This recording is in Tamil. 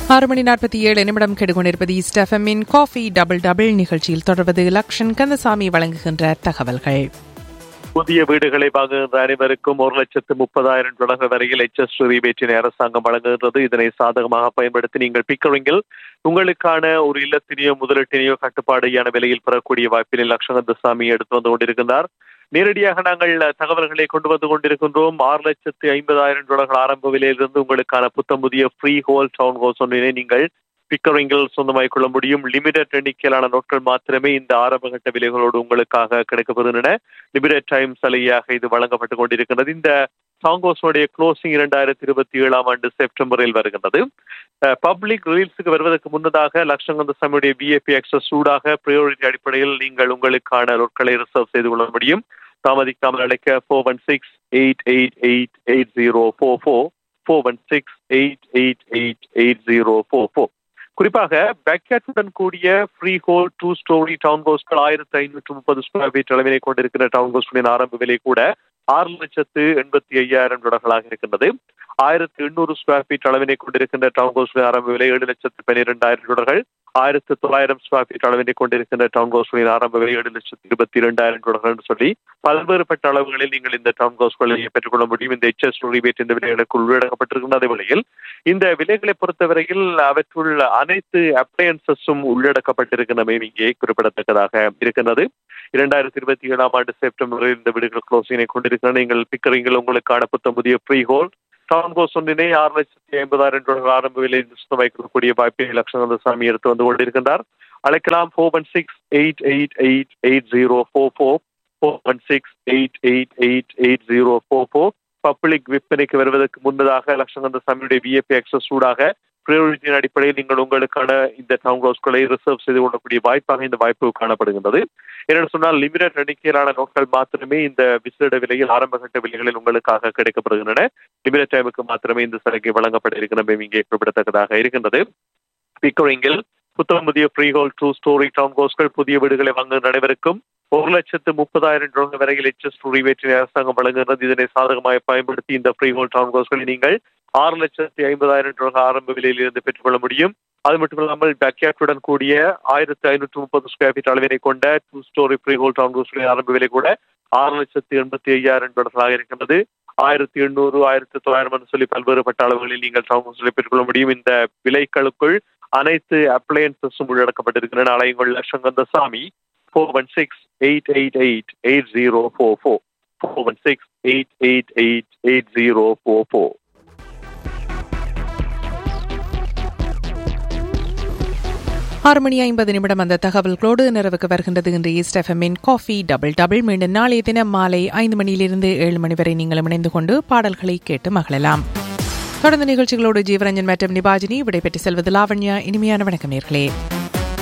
ஆறு மணி நாற்பத்தி ஏழு நிமிடம் கெடுகொண்டிருப்பது ஈஸ்ட் எஃப்எம்மின் காஃபி டபுள் டபுள் நிகழ்ச்சியில் தொடர்வது லக்ஷன் கந்தசாமி வழங்குகின்ற தகவல்கள் புதிய வீடுகளை வாங்குகின்ற அனைவருக்கும் ஒரு லட்சத்து முப்பதாயிரம் டாலர் வரையில் எச்எஸ் ரீபேட்டினை அரசாங்கம் வழங்குகின்றது இதனை சாதகமாக பயன்படுத்தி நீங்கள் பிக்கரிங்கில் உங்களுக்கான ஒரு இல்லத்தினையோ முதலீட்டினையோ கட்டுப்பாடையான விலையில் பெறக்கூடிய வாய்ப்பினை லட்சகந்தசாமி எடுத்து வந்து கொண்டிருக்கின்றார் நேரடியாக நாங்கள் தகவல்களை கொண்டு வந்து கொண்டிருக்கின்றோம் ஆறு லட்சத்து ஐம்பதாயிரம் டாலர்கள் ஆரம்ப விலையிலிருந்து உங்களுக்கான புத்தம் புதிய ஃப்ரீ ஹோல் டவுன் ஹவுஸ் ஒன்றினை நீங்கள் பிக்கரிங்கில் சொந்தமாக்கிக் கொள்ள முடியும் லிமிடெட் எண்ணிக்கையிலான நாட்கள் மாத்திரமே இந்த ஆரம்பகட்ட விலைகளோடு உங்களுக்காக கிடைக்கப்படுகின்றன லிமிடெட் டைம் சலுகையாக இது வழங்கப்பட்டுக் கொண்டிருக்கிறது இந்த சாங்கோஸோடைய க்ளோசிங் இரண்டாயிரத்தி இருபத்தி ஏழாம் ஆண்டு செப்டம்பரில் வருகின்றது பப்ளிக் ரிலீஸுக்கு வருவதற்கு முன்னதாக லட்சங்கந்த சாமியுடைய பிஏபி எக்ஸஸ் சூடாக பிரியோரிட்டி அடிப்படையில் நீங்கள் உங்களுக்கான ரொட்களை ரிசர்வ் செய்து கொள்ள முடியும் தாமதிக்காமல் அழைக்க four one six eight eight eight eight zero four four four one six eight eight eight eight zero four four குறிப்பாக பேக்யார்டுடன் கூடிய freehold two storey town ஹவுஸ்கள் ஆயிரத்தி ஐநூற்று முப்பது ஸ்கொயர் ஃபீட் அளவினை கொண்டிருக்கிற டவுன் ஹவுஸ்களின் ஆரம்ப விலை கூட ஆறு லட்சத்து எண்பத்தி ஐயாயிரம் டாலர்களாக இருக்கின்றது ஆயிரத்தி எண்ணூறு ஸ்கொயர் ஃபீட் அளவினை கொண்டிருக்கின்ற டவுன் ஹவுஸ்களின் ஆரம்ப விலை ஏழு லட்சத்து பன்னிரெண்டாயிரம் டாலர்கள் ஆயிரத்து தொள்ளாயிரம் ஸ்கொயர் ஃபீட் அளவினை கொண்டிருக்கின்ற டவுன் ஹவுஸ்களின் ஆரம்ப விலை ஏழு லட்சத்து இருபத்தி இரண்டாயிரம் டாலர்கள் சொல்லி பல்வேறுபட்ட அளவுகளில் நீங்கள் இந்த டவுன் ஹவுஸ்களை பெற்றுக்கொள்ள முடியும் இந்த எச்எஸ் ரிபேட் இந்த விலைகளுக்கு உள்ளடக்கப்பட்டிருக்கின்ற அதே வேளையில் இந்த விலைகளை பொறுத்தவரையில் அவற்றுள் அனைத்து அப்ளையன்சஸும் உள்ளடக்கப்பட்டிருக்கின்றமை இங்கே குறிப்பிடத்தக்கதாக இருக்கின்றது இரண்டாயிரத்தி இருபத்தி ஏழாம் ஆண்டு செப்டம்பரில் இந்த வீடுகள் க்ளோசிங்கை கொண்டிருக்கிற நீங்கள் பிக்கரிங்கில் உங்களுக்கான புத்தம் புதிய ஃப்ரீ ஹோல் டவுன் கோஸ் ஒன்றினை ஆறு லட்சத்தி ஐம்பதாயிரம் டாலர் ஆரம்ப விலையில் சுத்தம் வைக்கக்கூடிய வாய்ப்பை லட்சணந்த சாமி எடுத்து வந்து கொண்டிருக்கின்றார் அழைக்கலாம் four one six eight eight eight eight zero four four four one six eight eight eight eight zero four four public விற்பனைக்கு வருவதற்கு முன்னதாக லட்சங்கந்த சாமியுடைய விஏபி எக்ஸஸ் சூடாக பிரியோரிட்டியின் அடிப்படையில் நீங்கள் உங்களுக்கான இந்த டவுன் ஹவுஸ்களை ரிசர்வ் செய்து கொள்ளக்கூடிய வாய்ப்பாக இந்த வாய்ப்பு காணப்படுகின்றது என்னென்னு சொன்னால் லிமிடெட் எண்ணிக்கையிலான நாட்கள் மாத்திரமே இந்த விசேட விலையில் ஆரம்பகட்ட விலைகளில் உங்களுக்காக கிடைக்கப்படுகின்றன லிமிடெட் டைமுக்கு மாத்திரமே இந்த சலுகை வழங்கப்பட இருக்கின்றன இங்கே குறிப்பிடத்தக்கதாக இருக்கின்றது பிக்கரிங்கில் புத்தம் புதிய freehold two storey town ஹவுஸ்கள் புதிய வீடுகளை வாங்க அனைவருக்கும் ஒரு லட்சத்து முப்பதாயிரம் டாலர் வரையில் எச்எஸ் ரீவேற்றினை அரசாங்கம் வழங்குகிறது இதனை சாதகமாக பயன்படுத்தி இந்த ஃப்ரீ ஹோல் டவுன் ஹவுஸ்களை நீங்கள் ஆறு லட்சத்தி ஐம்பதாயிரம் டாலர் ஆரம்ப விலையில் இருந்து பெற்றுக்கொள்ள முடியும் அது மட்டும் இல்லாமல் பேக்யார்டுடன் கூடிய ஆயிரத்தி ஐநூற்று முப்பது ஸ்கொயர் ஃபீட் அளவினை கொண்ட two storey freehold town ஹவுஸ்களின் ஆரம்ப விலை கூட ஆறு லட்சத்தி எண்பத்தி ஐயாயிரம் டாலர்களாக இருக்கின்றது ஆயிரத்தி எண்ணூறு ஆயிரத்தி தொள்ளாயிரம் சொல்லி பல்வேறுபட்ட அளவுகளில் நீங்கள் டவுன் ஹவுஸ்களை பெற்றுக்கொள்ள முடியும் இந்த விலைகளுக்குள் அனைத்து அப்ளையன்சஸும் உள்ளடக்கப்பட்டிருக்கின்றன அலையுங்கள் லட்சங்கந்த சாமி four one six eight eight eight eight zero four four four one six eight eight eight eight zero four four ஆறு மணி ஐம்பது நிமிடம் அந்த தகவல்களோடு நிறைவுக்கு வருகின்றது இன்று ஈஸ்ட் எஃப்எம்மின் காஃபி டபுள் டபுள் மீண்டும் நாளைய தினம் மாலை ஐந்து மணியிலிருந்து ஏழு மணி வரை நீங்கள் இணைந்து கொண்டு பாடல்களை கேட்டு மகிழலாம் தொடர்ந்து நிகழ்ச்சிகளோடு ஜீவரஞ்சன் மற்றும் நிபாஜினி விடைபெற்று செல்வது லாவண்யா இனிமையான வணக்கம் நேர்களே